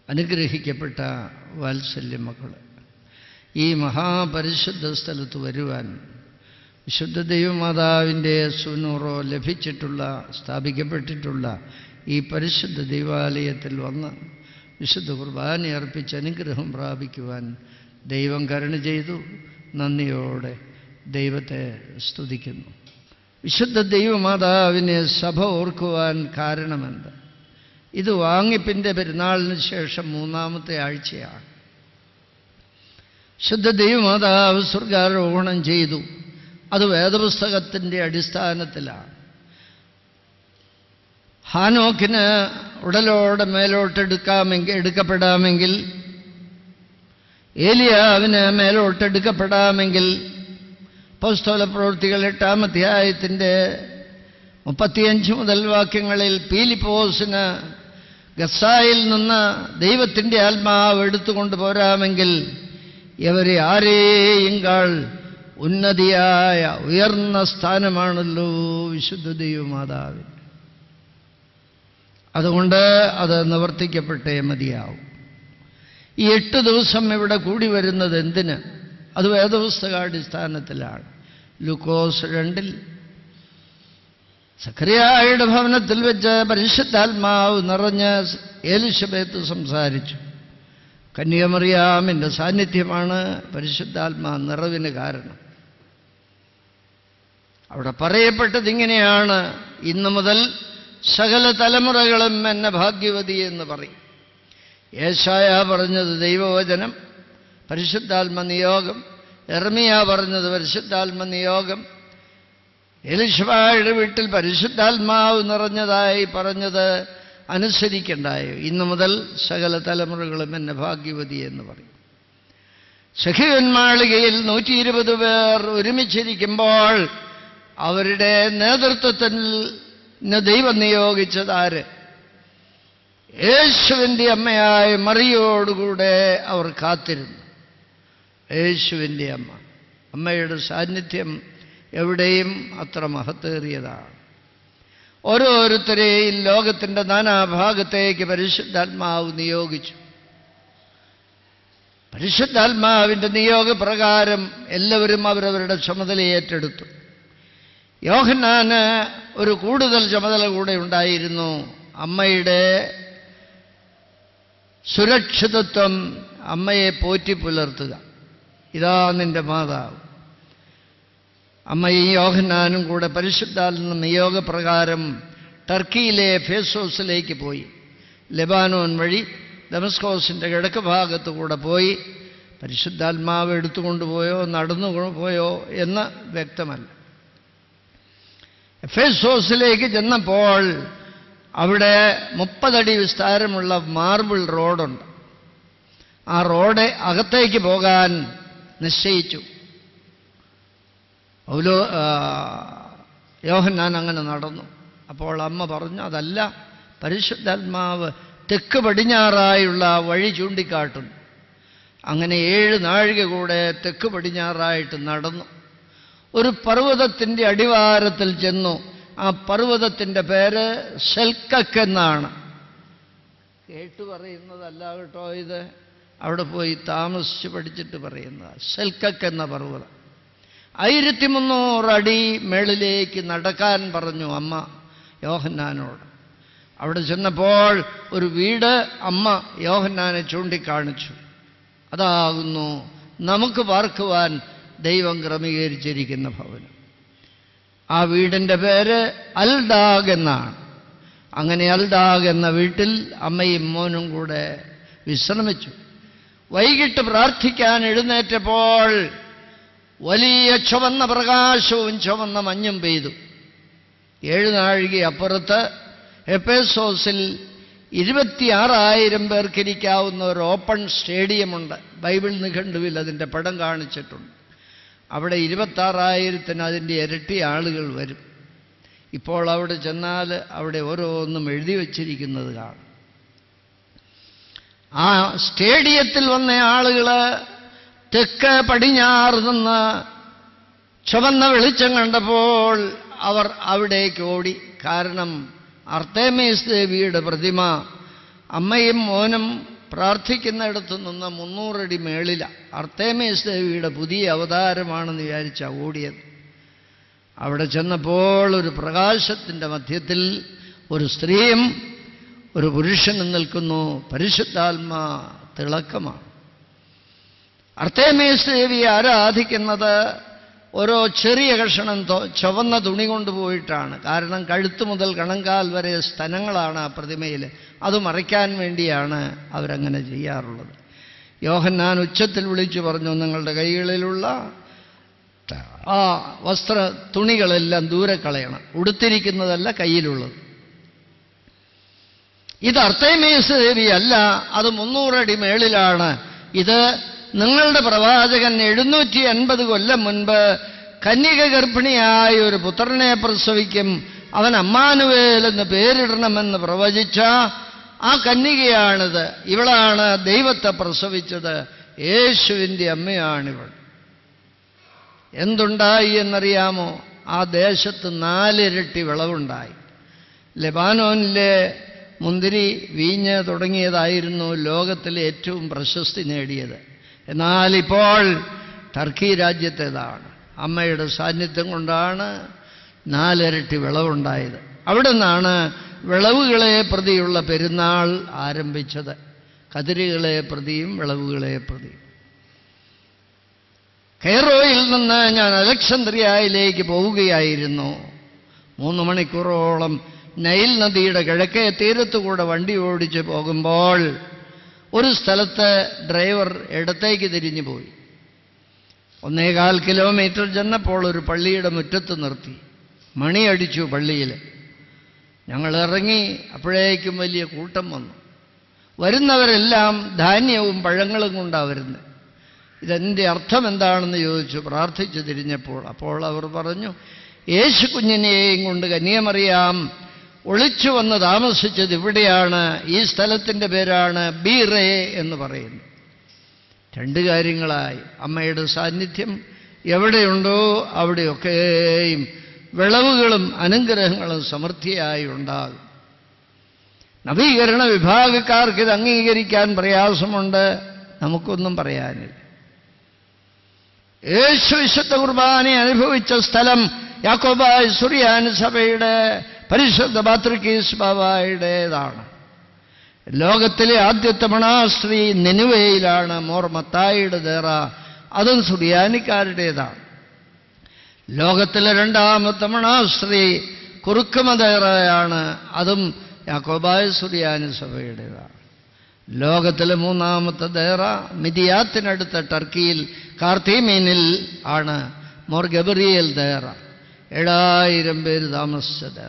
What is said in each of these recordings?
അനുഗ്രഹിക്കപ്പെട്ട വാത്സല്യ മക്കൾ ഈ മഹാപരിശുദ്ധ സ്ഥലത്ത് വരുവാൻ വിശുദ്ധ ദൈവമാതാവിൻ്റെ സുനൂറോ ലഭിച്ചിട്ടുള്ള സ്ഥാപിക്കപ്പെട്ടിട്ടുള്ള ഈ പരിശുദ്ധ ദൈവാലയത്തിൽ വന്ന് വിശുദ്ധ കുർബാന അർപ്പിച്ച് അനുഗ്രഹം പ്രാപിക്കുവാൻ ദൈവം കരുണ ചെയ്തു നന്ദിയോടെ ദൈവത്തെ സ്തുതിക്കുന്നു വിശുദ്ധ ദൈവമാതാവിനെ സഭ ഓർക്കുവാൻ കാരണമെന്ത് ഇത് വാങ്ങിപ്പിൻ്റെ പെരുന്നാളിന് ശേഷം മൂന്നാമത്തെ ആഴ്ചയാണ് ശുദ്ധ ദൈവമാതാവ് സ്വർഗാരോഹണം ചെയ്തു അത് വേദപുസ്തകത്തിൻ്റെ അടിസ്ഥാനത്തിലാണ് ഹാനോക്കിന് ഉടലോടെ മേലോട്ടെടുക്കാമെങ്കിൽ എടുക്കപ്പെടാമെങ്കിൽ ഏലിയാവിന് മേലോട്ടെടുക്കപ്പെടാമെങ്കിൽ പൗസ്തോല പ്രവൃത്തികൾ എട്ടാം അധ്യായത്തിൻ്റെ മുപ്പത്തിയഞ്ച് മുതൽ വാക്യങ്ങളിൽ പീലിപ്പോസിന് ഗസായിൽ നിന്ന് ദൈവത്തിൻ്റെ ആത്മാവ് എടുത്തുകൊണ്ട് പോരാമെങ്കിൽ ഇവരെ ആരെയും കാൾ ഉന്നതിയായ ഉയർന്ന സ്ഥാനമാണല്ലോ വിശുദ്ധ ദൈവമാതാവിന് അതുകൊണ്ട് അത് നിവർത്തിക്കപ്പെട്ടേ മതിയാവും ഈ എട്ട് ദിവസം ഇവിടെ കൂടി വരുന്നത് എന്തിന് അത് വേദപുസ്തകാടിസ്ഥാനത്തിലാണ് ലുക്കോസ് രണ്ടിൽ സഖറിയായുടെ ഭവനത്തിൽ വെച്ച് പരിശുദ്ധാത്മാവ് നിറഞ്ഞ് ഏലിശബേത്ത് സംസാരിച്ചു കന്യാമറിയാമിൻ്റെ സാന്നിധ്യമാണ് പരിശുദ്ധാത്മാ നിറവിന് കാരണം അവിടെ പറയപ്പെട്ടത് ഇങ്ങനെയാണ് ഇന്നു മുതൽ സകല തലമുറകളും എന്നെ ഭാഗ്യവതി എന്ന് പറയും യേശായ പറഞ്ഞത് ദൈവവചനം പരിശുദ്ധാത്മ നിയോഗം എർമിയ പറഞ്ഞത് പരിശുദ്ധാത്മ നിയോഗം എലിഷബായുടെ വീട്ടിൽ പരിശുദ്ധാത്മാവ് നിറഞ്ഞതായി പറഞ്ഞത് അനുസരിക്കണ്ടായോ ഇന്നു മുതൽ സകല തലമുറകളും എന്നെ ഭാഗ്യവതി എന്ന് പറയും സഖിവന്മാളികയിൽ നൂറ്റി ഇരുപത് പേർ ഒരുമിച്ചിരിക്കുമ്പോൾ അവരുടെ നേതൃത്വത്തിൽ ദൈവം നിയോഗിച്ചത് ആര് യേശുവിൻ്റെ അമ്മയായ മറിയോടുകൂടെ അവർ കാത്തിരുന്നു യേശുവിൻ്റെ അമ്മ അമ്മയുടെ സാന്നിധ്യം എവിടെയും അത്ര മഹത്തേറിയതാണ് ഓരോരുത്തരെയും ലോകത്തിൻ്റെ നാനാഭാഗത്തേക്ക് പരിശുദ്ധാത്മാവ് നിയോഗിച്ചു പരിശുദ്ധാത്മാവിൻ്റെ നിയോഗപ്രകാരം എല്ലാവരും അവരവരുടെ ചുമതല ഏറ്റെടുത്തു യോഹന്നാന് ഒരു കൂടുതൽ ചുമതല കൂടെ ഉണ്ടായിരുന്നു അമ്മയുടെ സുരക്ഷിതത്വം അമ്മയെ പോറ്റി പുലർത്തുക ഇതാ നിന്റെ മാതാവ് അമ്മയും യോഹന്നാനും കൂടെ പരിശുദ്ധാൽ നിന്ന് നിയോഗപ്രകാരം ടർക്കിയിലെ ഫേസോസിലേക്ക് പോയി ലെബാനോൻ വഴി ഡെമസ്കോസിൻ്റെ കിഴക്ക് ഭാഗത്തു കൂടെ പോയി പരിശുദ്ധാത്മാവ് എടുത്തുകൊണ്ടുപോയോ നടന്നു പോയോ എന്ന് വ്യക്തമല്ല എഫേസോസിലേക്ക് ചെന്നപ്പോൾ അവിടെ മുപ്പതടി വിസ്താരമുള്ള മാർബിൾ റോഡുണ്ട് ആ റോഡ് അകത്തേക്ക് പോകാൻ നിശ്ചയിച്ചു പൗലോ യോഹന്നാൻ അങ്ങനെ നടന്നു അപ്പോൾ അമ്മ പറഞ്ഞു അതല്ല പരിശുദ്ധാത്മാവ് തെക്ക് പടിഞ്ഞാറായുള്ള വഴി ചൂണ്ടിക്കാട്ടുന്നു അങ്ങനെ ഏഴ് നാഴിക കൂടെ തെക്ക് പടിഞ്ഞാറായിട്ട് നടന്നു ഒരു പർവ്വതത്തിൻ്റെ അടിവാരത്തിൽ ചെന്നു ആ പർവ്വതത്തിൻ്റെ പേര് ഷെൽക്കക്ക് എന്നാണ് കേട്ടു പറയുന്നതല്ല കേട്ടോ ഇത് അവിടെ പോയി താമസിച്ച് പഠിച്ചിട്ട് പറയുന്നത് ഷെൽക്കക്ക് എന്ന പർവ്വതം ആയിരത്തി മുന്നൂറ് അടി മേളിലേക്ക് നടക്കാൻ പറഞ്ഞു അമ്മ യോഹന്നാനോട് അവിടെ ചെന്നപ്പോൾ ഒരു വീട് അമ്മ യോഹന്നാനെ ചൂണ്ടിക്കാണിച്ചു അതാകുന്നു നമുക്ക് പാർക്കുവാൻ ദൈവം ക്രമീകരിച്ചിരിക്കുന്ന ഭവനം ആ വീടിൻ്റെ പേര് അൽഡാഗ് എന്നാണ് അങ്ങനെ അൽഡാഗ് എന്ന വീട്ടിൽ അമ്മയും മോനും കൂടെ വിശ്രമിച്ചു വൈകിട്ട് പ്രാർത്ഥിക്കാൻ എഴുന്നേറ്റപ്പോൾ വലിയ ചുവന്ന പ്രകാശവും ചുവന്ന മഞ്ഞും പെയ്തു ഏഴ് നാഴിക അപ്പുറത്ത് എപ്പേസോസിൽ ഇരുപത്തിയാറായിരം പേർക്കിരിക്കാവുന്ന ഒരു ഓപ്പൺ സ്റ്റേഡിയമുണ്ട് ബൈബിൾ നിഘണ്ടുവിൽ അതിൻ്റെ പടം കാണിച്ചിട്ടുണ്ട് അവിടെ ഇരുപത്താറായിരത്തിന് അതിൻ്റെ ഇരട്ടി ആളുകൾ വരും ഇപ്പോൾ അവിടെ ചെന്നാൽ അവിടെ ഓരോന്നും എഴുതി വച്ചിരിക്കുന്നത് കാണും ആ സ്റ്റേഡിയത്തിൽ വന്ന ആളുകൾ തെക്ക് പടിഞ്ഞാറ് നിന്ന് ചുവന്ന വെളിച്ചം കണ്ടപ്പോൾ അവർ അവിടേക്ക് ഓടി കാരണം അർത്തേമേസ് ദേവിയുടെ പ്രതിമ അമ്മയും മോനും പ്രാർത്ഥിക്കുന്നിടത്ത് നിന്ന് മുന്നൂറടി മേളില അർത്തേമേസ് ദേവിയുടെ പുതിയ അവതാരമാണെന്ന് വിചാരിച്ച ഓടിയത് അവിടെ ചെന്നപ്പോൾ ഒരു പ്രകാശത്തിൻ്റെ മധ്യത്തിൽ ഒരു സ്ത്രീയും ഒരു പുരുഷനും നിൽക്കുന്നു പരിശുദ്ധാത്മാ തിളക്കമാണ് അർത്തേമേസ് ദേവി ആരാധിക്കുന്നത് ഓരോ ചെറിയ കഷണം തൊ- ചുവന്ന തുണി കൊണ്ടുപോയിട്ടാണ് കാരണം കഴുത്ത് മുതൽ കണങ്കാൽ വരെ സ്തനങ്ങളാണ് ആ പ്രതിമയിൽ അത് മറയ്ക്കാൻ വേണ്ടിയാണ് അവരങ്ങനെ ചെയ്യാറുള്ളത് യോഹന്നാൻ ഉച്ചത്തിൽ വിളിച്ചു പറഞ്ഞു നിങ്ങളുടെ കൈകളിലുള്ള ആ വസ്ത്ര തുണികളെല്ലാം ദൂരെ കളയണം ഉടുത്തിരിക്കുന്നതല്ല കയ്യിലുള്ളത് ഇത് അർത്തേമേസ് ദേവി അല്ല അത് മുന്നൂറടി മേളിലാണ് ഇത് നിങ്ങളുടെ പ്രവാചകൻ എഴുന്നൂറ്റി അൻപത് കൊല്ലം മുൻപ് കന്യക ഗർഭിണിയായ ഒരു പുത്രനെ പ്രസവിക്കും അവൻ അമ്മാനുവേൽ എന്ന് പേരിടണമെന്ന് പ്രവചിച്ച ആ കന്യകയാണിത് ഇവളാണ് ദൈവത്തെ പ്രസവിച്ചത് യേശുവിൻ്റെ അമ്മയാണിവൾ എന്തുണ്ടായി എന്നറിയാമോ ആ ദേശത്ത് നാലിരട്ടി വിളവുണ്ടായി ലെബാനോനിലെ മുന്തിരി വീഞ്ഞ് തുടങ്ങിയതായിരുന്നു ലോകത്തിലെ ഏറ്റവും പ്രശസ്തി നേടിയത് എന്നാൽ ഇപ്പോൾ ടർക്കി രാജ്യത്തേതാണ് അമ്മയുടെ സാന്നിധ്യം കൊണ്ടാണ് നാലിരട്ടി വിളവുണ്ടായത് അവിടെ നിന്നാണ് വിളവുകളെ പ്രതിയുള്ള പെരുന്നാൾ ആരംഭിച്ചത് കതിരുകളെ പ്രതിയും വിളവുകളെ പ്രതിയും കെയറോയിൽ നിന്ന് ഞാൻ അലക്സന്ദ്രിയയിലേക്ക് പോവുകയായിരുന്നു മൂന്ന് മണിക്കൂറോളം നൈൽ നദിയുടെ കിഴക്കേ തീരത്തുകൂടെ വണ്ടി ഓടിച്ച് പോകുമ്പോൾ ഒരു സ്ഥലത്ത് ഡ്രൈവർ ഇടത്തേക്ക് തിരിഞ്ഞു പോയി ഒന്നേകാൽ കിലോമീറ്റർ ചെന്നപ്പോൾ ഒരു പള്ളിയുടെ മുറ്റത്ത് നിർത്തി മണിയടിച്ചു പള്ളിയിൽ ഞങ്ങൾ ഇറങ്ങി അപ്പോഴേക്കും വലിയ കൂട്ടം വന്നു വരുന്നവരെല്ലാം ധാന്യവും പഴങ്ങളും കൊണ്ടാണ് വരുന്നത് ഇതെൻ്റെ അർത്ഥം എന്താണെന്ന് ചോദിച്ചു പ്രാർത്ഥിച്ചു തിരിഞ്ഞപ്പോൾ അപ്പോൾ അവർ പറഞ്ഞു യേശു കുഞ്ഞിനെയും കൊണ്ട് കന്യമറിയാം ഒളിച്ചു വന്ന് താമസിച്ചത് ഇവിടെയാണ് ഈ സ്ഥലത്തിൻ്റെ പേരാണ് ബീറേ എന്ന് പറയുന്നു രണ്ട് കാര്യങ്ങളായി അമ്മയുടെ സാന്നിധ്യം എവിടെയുണ്ടോ അവിടെയൊക്കെയും വിളവുകളും അനുഗ്രഹങ്ങളും സമൃദ്ധിയായി ഉണ്ടാകും നവീകരണ വിഭാഗക്കാർക്ക് ഇത് അംഗീകരിക്കാൻ പ്രയാസമുണ്ട് നമുക്കൊന്നും പറയാനില്ല യേശു വിശുദ്ധ കുർബാന അനുഭവിച്ച സ്ഥലം യാക്കോബായ സുറിയാൻ സഭയുടെ പരിശുദ്ധ പാത്രികീസ് ബാബായുടേതാണ് ലോകത്തിലെ ആദ്യത്തെ മണാസ്ത്രീ നിനുവയിലാണ് മോർ മത്തായിയുടെ ദേറ അതും സുറിയാനിക്കാരുടേതാണ് ലോകത്തിലെ രണ്ടാമത്തെ മണാസ്ത്രീ കുറുക്കുമതേറയാണ് അതും യാക്കോബായ സുറിയാനി സഭയുടേതാണ് ലോകത്തിലെ മൂന്നാമത്തെ ദേറ മിതിയാത്തിനടുത്ത ടർക്കിയിൽ കാർത്തീമീനിൽ ആണ് മോർ ഗബറിയൽ ദേറ ഏഴായിരം പേര് താമസിച്ച ദേറ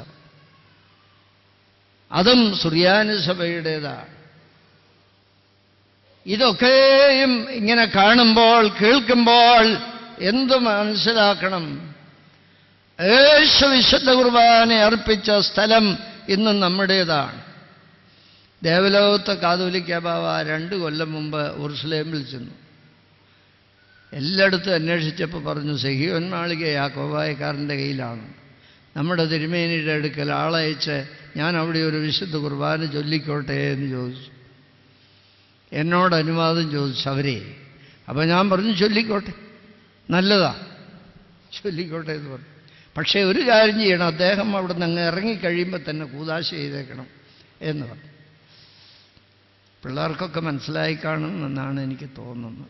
അതും സുറിയാനി സഭയുടേതാണ് ഇതൊക്കെയും ഇങ്ങനെ കാണുമ്പോൾ കേൾക്കുമ്പോൾ എന്ത് മനസ്സിലാക്കണം യേശു വിശുദ്ധ കുർബാന അർപ്പിച്ച സ്ഥലം ഇന്നും നമ്മുടേതാണ് ദേവലോകത്തെ കാതോലിക്ക ബാബ രണ്ട് കൊല്ലം മുമ്പ് ഉറുസ്ലേമിൽ ചെന്നു എല്ലായിടത്തും അന്വേഷിച്ചപ്പോൾ പറഞ്ഞു സഹിയോൻ മാളിക യാക്കോബായക്കാരൻ്റെ കയ്യിലാണ് നമ്മുടെ തിരുമേനിയുടെ അടുക്കൽ ആളയച്ച് ഞാൻ അവിടെ ഒരു വിശുദ്ധ കുർബാന ചൊല്ലിക്കോട്ടെ എന്ന് ചോദിച്ചു എന്നോട് അനുവാദം ചോദിച്ചു അവരെ അപ്പോൾ ഞാൻ പറഞ്ഞു ചൊല്ലിക്കോട്ടെ നല്ലതാ ചൊല്ലിക്കോട്ടെ എന്ന് പറഞ്ഞു പക്ഷേ ഒരു കാര്യം ചെയ്യണം അദ്ദേഹം അവിടെ നിന്ന് അങ്ങ് ഇറങ്ങിക്കഴിയുമ്പോൾ തന്നെ കൂതാശ ചെയ്തേക്കണം എന്ന് പറഞ്ഞു പിള്ളേർക്കൊക്കെ മനസ്സിലായി കാണുമെന്നാണ് എനിക്ക് തോന്നുന്നത്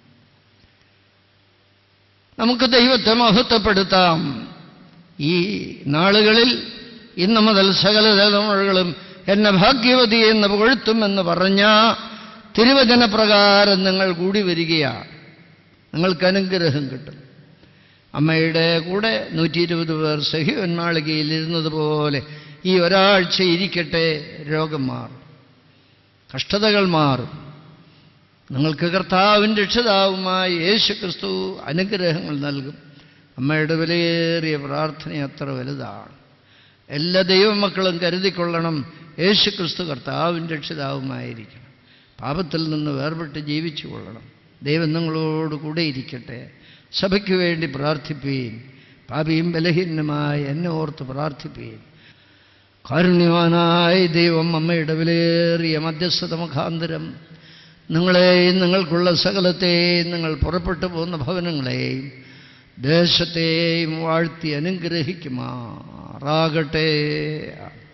നമുക്ക് ദൈവത്തെ മഹത്വപ്പെടുത്താം ഈ നാളുകളിൽ ഇന്നു മുതൽ സകല തലമുറകളും എന്നെ ഭാഗ്യവതി എന്ന് പുകഴ്ത്തുമെന്ന് പറഞ്ഞ തിരുവചനപ്രകാരം നിങ്ങൾ കൂടി വരികയാണ് നിങ്ങൾക്ക് അനുഗ്രഹം കിട്ടും അമ്മയുടെ കൂടെ നൂറ്റി ഇരുപത് പേർ സഹിവന്മാളികയിൽ ഇരുന്നതുപോലെ ഈ ഒരാഴ്ച ഇരിക്കട്ടെ രോഗം മാറും കഷ്ടതകൾ മാറും നിങ്ങൾക്ക് കർത്താവിൻ്റെ രക്ഷിതാവുമായി യേശു ക്രിസ്തു അനുഗ്രഹങ്ങൾ നൽകും അമ്മയുടെ വിലയേറിയ പ്രാർത്ഥന അത്ര വലുതാണ് എല്ലാ ദൈവമക്കളും കരുതിക്കൊള്ളണം യേശു ക്രിസ്തു കർത്താവിൻ്റെ രക്ഷിതാവുമായിരിക്കണം പാപത്തിൽ നിന്ന് വേർപെട്ട് ജീവിച്ചു കൊള്ളണം ദൈവം നിങ്ങളോട് കൂടെ ഇരിക്കട്ടെ സഭയ്ക്ക് വേണ്ടി പ്രാർത്ഥിപ്പീൻ പാപിയും ബലഹീനമായി എന്നെ ഓർത്ത് പ്രാർത്ഥിപ്പീൻ കാരുണ്യവാനായ ദൈവം അമ്മയുടെ വിലയേറിയ മധ്യസ്ഥത മുഖാന്തരം നിങ്ങളെയും നിങ്ങൾക്കുള്ള സകലത്തെയും നിങ്ങൾ പുറപ്പെട്ടു പോകുന്ന ഭവനങ്ങളെയും ദേശത്തെയും വാഴ്ത്തി അനുഗ്രഹിക്കുമാറാകട്ടെ